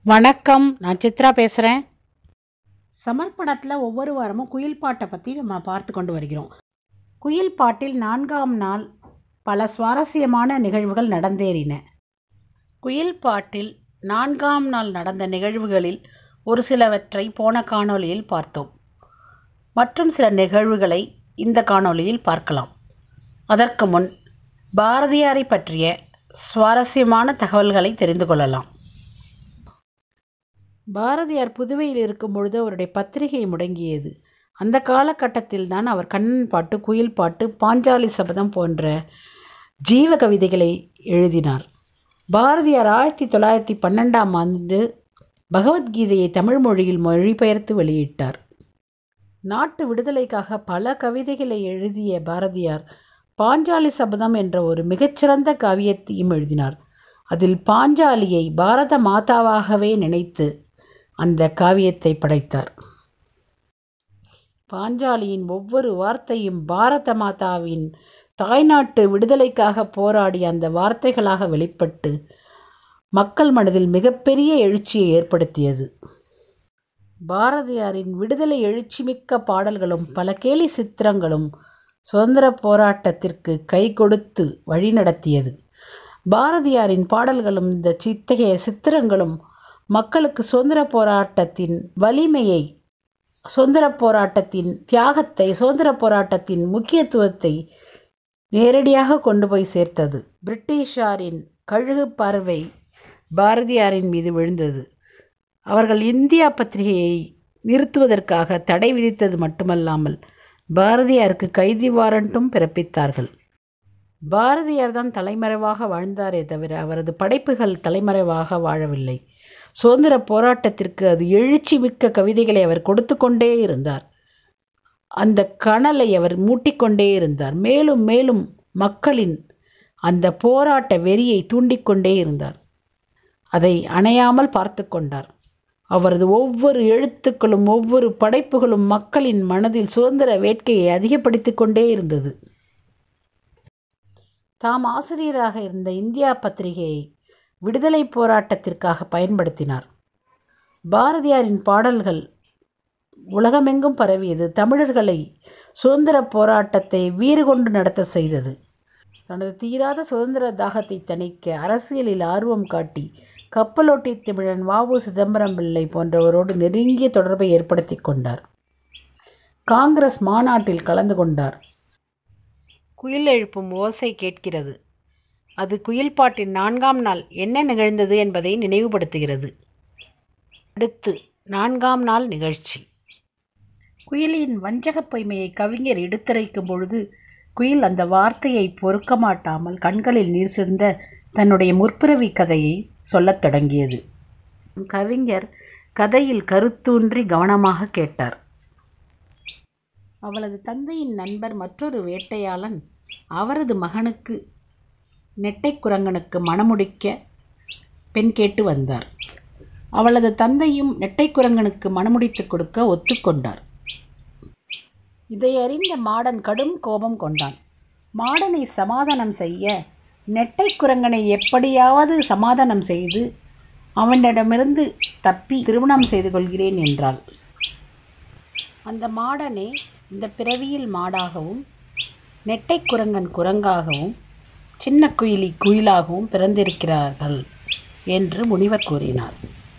வணக்கம் நான் சித்ரா பேசுகிறேன் சமர்ப்பணத்தில் ஒவ்வொரு வாரமும் குயில் பாட்டை பற்றி நம்ம பார்த்து கொண்டு வருகிறோம் குயில் பாட்டில் நான்காம் நாள் பல சுவாரஸ்யமான நிகழ்வுகள் நடந்தேறின குயில் பாட்டில் நான்காம் நாள் நடந்த நிகழ்வுகளில் ஒரு சிலவற்றை போன காணொளியில் பார்த்தோம் மற்றும் சில நிகழ்வுகளை இந்த காணொளியில் பார்க்கலாம் அதற்கு முன் பாரதியாரை பற்றிய சுவாரஸ்யமான தகவல்களை தெரிந்து கொள்ளலாம் பாரதியார் புதுவையில் இருக்கும் பொழுது அவருடைய பத்திரிகை முடங்கியது அந்த காலகட்டத்தில் தான் அவர் கண்ணன் பாட்டு குயில் பாட்டு பாஞ்சாலி சபதம் போன்ற ஜீவ கவிதைகளை எழுதினார் பாரதியார் ஆயிரத்தி தொள்ளாயிரத்தி பன்னெண்டாம் ஆண்டு பகவத்கீதையை தமிழ் மொழியில் மொழிபெயர்த்து வெளியிட்டார் நாட்டு விடுதலைக்காக பல கவிதைகளை எழுதிய பாரதியார் பாஞ்சாலி சபதம் என்ற ஒரு மிகச்சிறந்த காவியத்தையும் எழுதினார் அதில் பாஞ்சாலியை பாரத மாதாவாகவே நினைத்து அந்த காவியத்தை படைத்தார் பாஞ்சாலியின் ஒவ்வொரு வார்த்தையும் பாரத மாதாவின் தாய்நாட்டு விடுதலைக்காக போராடிய அந்த வார்த்தைகளாக வெளிப்பட்டு மக்கள் மனதில் மிகப்பெரிய எழுச்சியை ஏற்படுத்தியது பாரதியாரின் விடுதலை எழுச்சிமிக்க பாடல்களும் பல கேலி சித்திரங்களும் சுதந்திர போராட்டத்திற்கு கை கொடுத்து வழிநடத்தியது பாரதியாரின் பாடல்களும் இந்த சித்தகைய சித்திரங்களும் மக்களுக்கு சுதந்திர போராட்டத்தின் வலிமையை சுதந்திர போராட்டத்தின் தியாகத்தை சுதந்திர போராட்டத்தின் முக்கியத்துவத்தை நேரடியாக கொண்டு போய் சேர்த்தது பிரிட்டிஷாரின் கழுகு பார்வை பாரதியாரின் மீது விழுந்தது அவர்கள் இந்தியா பத்திரிகையை நிறுத்துவதற்காக தடை விதித்தது மட்டுமல்லாமல் பாரதியாருக்கு கைதி வாரண்ட்டும் பிறப்பித்தார்கள் பாரதியார் தான் தலைமறைவாக வாழ்ந்தாரே தவிர அவரது படைப்புகள் தலைமறைவாக வாழவில்லை சுதந்திர போராட்டத்திற்கு அது எழுச்சி மிக்க கவிதைகளை அவர் கொடுத்து கொண்டே இருந்தார் அந்த கனலை அவர் மூட்டிக்கொண்டே இருந்தார் மேலும் மேலும் மக்களின் அந்த போராட்ட வெறியை தூண்டிக்கொண்டே இருந்தார் அதை அணையாமல் பார்த்து கொண்டார் அவரது ஒவ்வொரு எழுத்துக்களும் ஒவ்வொரு படைப்புகளும் மக்களின் மனதில் சுதந்திர வேட்கையை அதிகப்படுத்தி கொண்டே இருந்தது தாம் ஆசிரியராக இருந்த இந்தியா பத்திரிகையை விடுதலை போராட்டத்திற்காக பயன்படுத்தினார் பாரதியாரின் பாடல்கள் உலகமெங்கும் பரவியது தமிழர்களை சுதந்திர போராட்டத்தை வீறு கொண்டு நடத்த செய்தது தனது தீராத சுதந்திர தாகத்தை தணிக்க அரசியலில் ஆர்வம் காட்டி கப்பலோட்டி தமிழன் வாவு சிதம்பரம் பிள்ளை போன்றவரோடு நெருங்கிய தொடர்பை ஏற்படுத்தி கொண்டார் காங்கிரஸ் மாநாட்டில் கலந்து கொண்டார் குயில் எழுப்பும் ஓசை கேட்கிறது அது குயில் பாட்டின் நான்காம் நாள் என்ன நிகழ்ந்தது என்பதை நினைவுபடுத்துகிறது அடுத்து நான்காம் நாள் நிகழ்ச்சி குயிலின் வஞ்சகப் பொய்மையை கவிஞர் எடுத்துரைக்கும் பொழுது குயில் அந்த வார்த்தையை பொறுக்க மாட்டாமல் கண்களில் நீர் சிந்த தன்னுடைய முற்பிறவி கதையை சொல்லத் தொடங்கியது கவிஞர் கதையில் கருத்தூன்றி கவனமாக கேட்டார் அவளது தந்தையின் நண்பர் மற்றொரு வேட்டையாளன் அவரது மகனுக்கு நெட்டைக் குரங்கனுக்கு மணமுடிக்க பெண் கேட்டு வந்தார் அவளது தந்தையும் நெட்டைக் குரங்கனுக்கு மணமுடித்து கொடுக்க ஒத்துக்கொண்டார் இதை அறிந்த மாடன் கடும் கோபம் கொண்டான் மாடனை சமாதானம் செய்ய நெட்டை குரங்கனை எப்படியாவது சமாதானம் செய்து அவனிடமிருந்து தப்பி திருமணம் செய்து கொள்கிறேன் என்றாள் அந்த மாடனே இந்த பிறவியில் மாடாகவும் நெட்டை குரங்கன் குரங்காகவும் சின்ன குயிலி குயிலாகவும் பிறந்திருக்கிறார்கள் என்று முனிவர் கூறினார்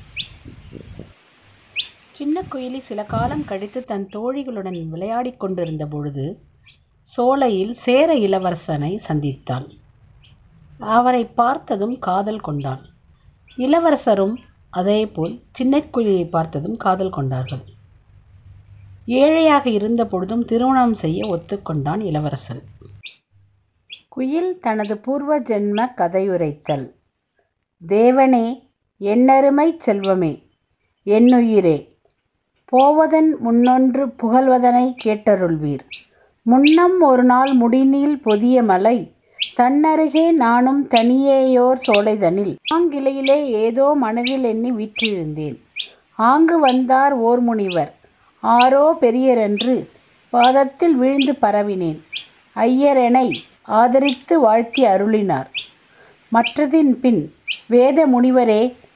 சின்ன குயிலி சில காலம் கழித்து தன் தோழிகளுடன் விளையாடிக் கொண்டிருந்த பொழுது சோலையில் சேர இளவரசனை சந்தித்தாள் அவரை பார்த்ததும் காதல் கொண்டாள் இளவரசரும் அதேபோல் சின்ன குயிலியை பார்த்ததும் காதல் கொண்டார்கள் ஏழையாக இருந்த பொழுதும் திருமணம் செய்ய ஒத்துக்கொண்டான் இளவரசன் குயில் தனது பூர்வ ஜென்ம கதையுரைத்தல் தேவனே என்னருமை செல்வமே என்னுயிரே போவதன் முன்னொன்று புகழ்வதனை கேட்டருள்வீர் முன்னம் ஒரு நாள் முடிநீள் பொதிய மலை தன்னருகே நானும் தனியேயோர் சோலைதனில் ஆங்கிலையிலே ஏதோ மனதில் எண்ணி வீற்றிருந்தேன் ஆங்கு வந்தார் ஓர் முனிவர் ஆரோ பெரியரென்று பாதத்தில் வீழ்ந்து பரவினேன் ஐயரெனை ஆதரித்து வாழ்த்தி அருளினார் மற்றதின் பின் வேத முனிவரே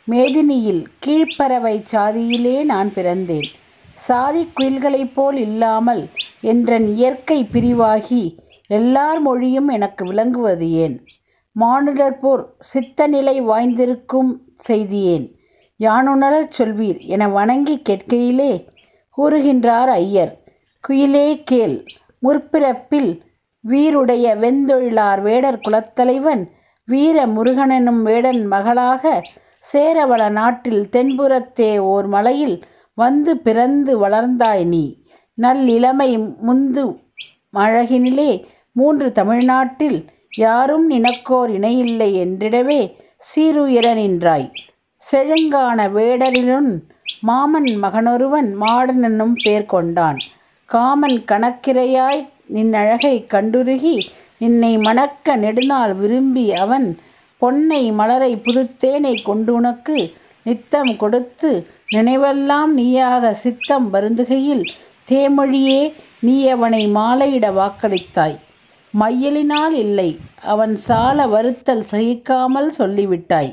மேதினியில் கீழ்ப்பறவை சாதியிலே நான் பிறந்தேன் சாதி குயில்களைப் போல் இல்லாமல் என்றன் இயற்கை பிரிவாகி எல்லார் மொழியும் எனக்கு விளங்குவது ஏன் மானுடர் போர் சித்தநிலை வாய்ந்திருக்கும் செய்தியேன் யானுணரச் சொல்வீர் என வணங்கி கேட்கையிலே கூறுகின்றார் ஐயர் குயிலே கேள் முற்பிறப்பில் வீருடைய வெந்தொழிலார் வேடர் குலத்தலைவன் வீர முருகனெனும் வேடன் மகளாக சேரவள நாட்டில் தென்புறத்தே ஓர் மலையில் வந்து பிறந்து வளர்ந்தாய் நீ நல்லிளமை முந்து அழகினிலே மூன்று தமிழ்நாட்டில் யாரும் நினக்கோர் இணையில்லை என்றிடவே சீருயர நின்றாய் செழுங்கான வேடரிலுன் மாமன் மகனொருவன் மாடனெனும் பேர் கொண்டான் காமன் கணக்கிரையாய் நின் அழகை கண்டுருகி நின்னை மணக்க நெடுநாள் விரும்பி அவன் பொன்னை மலரை புதுத்தேனை கொண்டு உனக்கு நித்தம் கொடுத்து நினைவெல்லாம் நீயாக சித்தம் வருந்துகையில் தேமொழியே நீ அவனை மாலையிட வாக்களித்தாய் மையலினால் இல்லை அவன் சால வருத்தல் சகிக்காமல் சொல்லிவிட்டாய்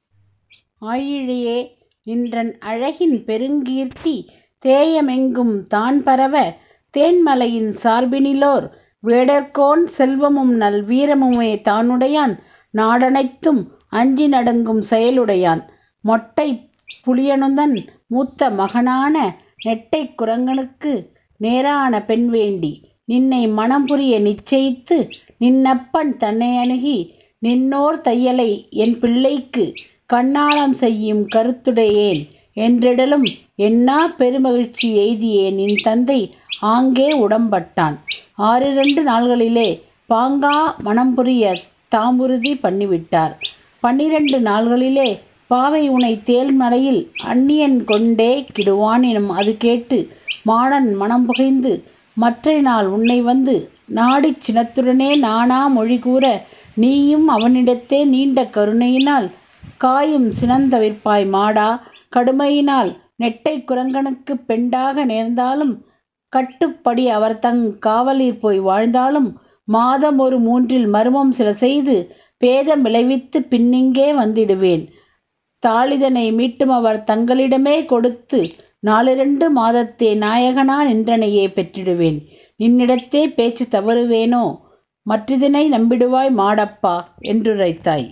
ஆயிழையே நின்றன் அழகின் பெருங்கீர்த்தி தேயமெங்கும் தான் பரவ தேன்மலையின் சார்பினிலோர் வேடர்கோன் செல்வமும் நல் வீரமுமே தானுடையான் நாடனைத்தும் அஞ்சி நடுங்கும் செயலுடையான் மொட்டை புலியனுந்தன் மூத்த மகனான நெட்டை குரங்கனுக்கு நேரான பெண் வேண்டி நின்னை மனம் புரிய நிச்சயித்து நின்னப்பன் தன்னை அணுகி நின்னோர் தையலை என் பிள்ளைக்கு கண்ணாளம் செய்யும் கருத்துடையேன் என்றிடலும் என்னா பெருமகிழ்ச்சி எய்தியே நின் தந்தை ஆங்கே உடம்பட்டான் ஆறிரண்டு நாள்களிலே பாங்கா மனம் புரிய தாம்புறுதி பண்ணிவிட்டார் பன்னிரண்டு நாள்களிலே பாவை உனை தேல்மலையில் அந்நியன் கொண்டே கிடுவான் எனும் அது கேட்டு மாடன் மனம் புகைந்து மற்றை நாள் உன்னை வந்து நாடிச் சினத்துடனே நானா மொழி கூற நீயும் அவனிடத்தே நீண்ட கருணையினால் காயும் சினந்தவிற்பாய் மாடா கடுமையினால் நெட்டை குரங்கனுக்கு பெண்டாக நேர்ந்தாலும் கட்டுப்படி அவர் தங் காவலில் போய் வாழ்ந்தாலும் மாதம் ஒரு மூன்றில் மர்மம் சில செய்து பேதம் விளைவித்து பின்னிங்கே வந்திடுவேன் தாளிதனை மீட்டும் அவர் தங்களிடமே கொடுத்து நாலிரண்டு மாதத்தே நாயகனா நின்றனையே பெற்றிடுவேன் நின்னிடத்தே பேச்சு தவறுவேனோ மற்றிதனை நம்பிடுவாய் மாடப்பா என்றுரைத்தாய்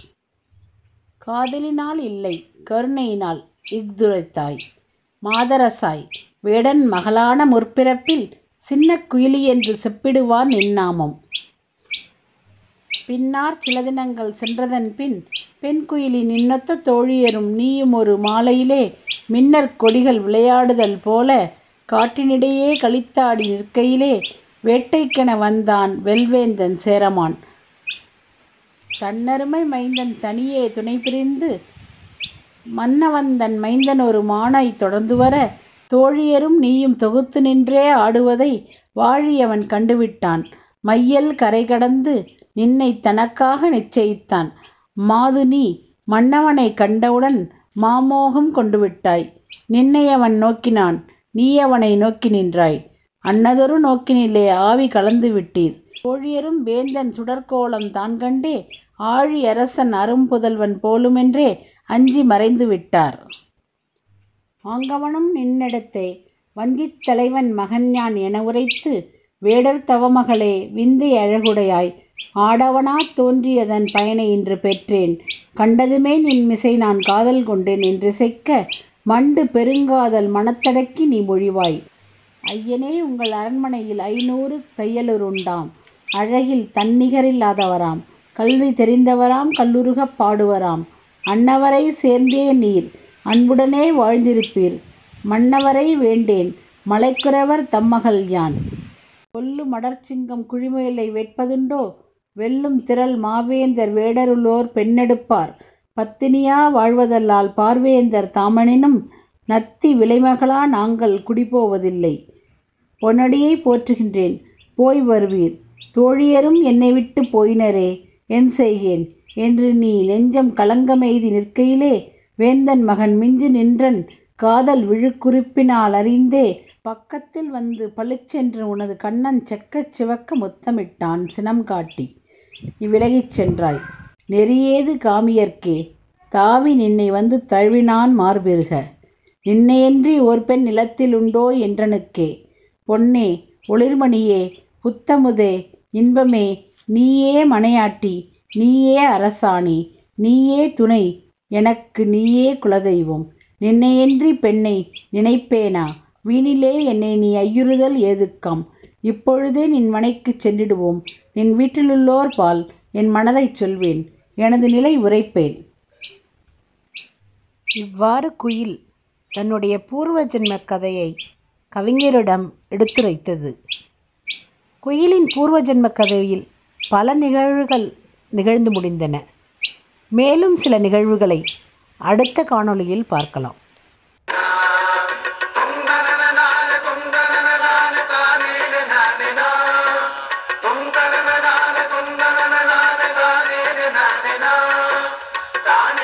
காதலினால் இல்லை கருணையினால் இஃதுரைத்தாய் மாதரசாய் வேடன் மகளான முற்பிறப்பில் சின்ன குயிலி என்று செப்பிடுவார் நின்னாமம் பின்னார் சில தினங்கள் சென்றதன் பின் பெண் குயிலி நின்னொத்த தோழியரும் நீயும் ஒரு மாலையிலே மின்னற் கொடிகள் விளையாடுதல் போல காட்டினிடையே களித்தாடி நிற்கையிலே வேட்டைக்கென வந்தான் வெல்வேந்தன் சேரமான் தன்னருமை மைந்தன் தனியே துணை பிரிந்து மன்னவந்தன் மைந்தன் ஒரு மானை தொடர்ந்து வர தோழியரும் நீயும் தொகுத்து நின்றே ஆடுவதை வாழியவன் கண்டுவிட்டான் மையல் கரை கடந்து நின்னை தனக்காக நிச்சயித்தான் மாது நீ மன்னவனை கண்டவுடன் மாமோகம் கொண்டு விட்டாய் நின்னை அவன் நோக்கினான் நீ அவனை நோக்கி நின்றாய் அன்னதொரு நோக்கினிலே ஆவி கலந்து விட்டீர் தோழியரும் வேந்தன் சுடற்கோலம் தான் கண்டே ஆழி அரசன் அரும்புதல்வன் போலுமென்றே அஞ்சி மறைந்து விட்டார் ஆங்கவனும் நின்னிடத்தே வஞ்சித் தலைவன் மகன் யான் என உரைத்து வேடர் தவமகளே விந்தை அழகுடையாய் ஆடவனா தோன்றியதன் பயனை இன்று பெற்றேன் கண்டதுமே நின் மிசை நான் காதல் கொண்டேன் என்று செக்க மண்டு பெருங்காதல் மனத்தடக்கி நீ மொழிவாய் ஐயனே உங்கள் அரண்மனையில் ஐநூறு தையலூர் உண்டாம் அழகில் தன்னிகரில்லாதவராம் கல்வி தெரிந்தவராம் கல்லுருகப் பாடுவராம் அன்னவரை சேர்ந்தே நீர் அன்புடனே வாழ்ந்திருப்பீர் மன்னவரை வேண்டேன் மலைக்குறவர் தம்மகள் யான் கொல்லு மடற்சிங்கம் குழிமுயலை வெட்பதுண்டோ வெல்லும் திரள் மாவேந்தர் வேடருளோர் பெண்ணெடுப்பார் பத்தினியா வாழ்வதல்லால் பார்வேந்தர் தாமனினும் நத்தி விலைமகளா நாங்கள் குடிபோவதில்லை பொன்னடியை போற்றுகின்றேன் போய் வருவீர் தோழியரும் என்னை விட்டு போயினரே என் செய்கேன் என்று நீ நெஞ்சம் கலங்கமெய்தி நிற்கையிலே வேந்தன் மகன் மிஞ்சு நின்றன் காதல் விழுக்குறிப்பினால் அறிந்தே பக்கத்தில் வந்து பளிச்சென்று உனது கண்ணன் செக்கச் சிவக்க முத்தமிட்டான் சினம் காட்டி இவ்விலகிச் சென்றாய் நெறியேது காமியர்க்கே தாவி நின்னை வந்து தழுவினான் மார்பெருக நின்னையன்றி ஓர் பெண் நிலத்தில் உண்டோ என்றனுக்கே பொன்னே ஒளிர்மணியே புத்தமுதே இன்பமே நீயே மனையாட்டி நீயே அரசாணி நீயே துணை எனக்கு நீயே குலதெய்வம் நின்னையன்றி பெண்ணை நினைப்பேனா வீணிலே என்னை நீ ஐயுறுதல் ஏதுக்கம் இப்பொழுதே நின் மனைக்குச் சென்றிடுவோம் நின் வீட்டிலுள்ளோர் பால் என் மனதைச் சொல்வேன் எனது நிலை உரைப்பேன் இவ்வாறு குயில் தன்னுடைய பூர்வ ஜென்ம கதையை கவிஞரிடம் எடுத்துரைத்தது குயிலின் பூர்வ ஜென்ம கதையில் பல நிகழ்வுகள் நிகழ்ந்து முடிந்தன மேலும் சில நிகழ்வுகளை அடுத்த காணொளியில் பார்க்கலாம் தானே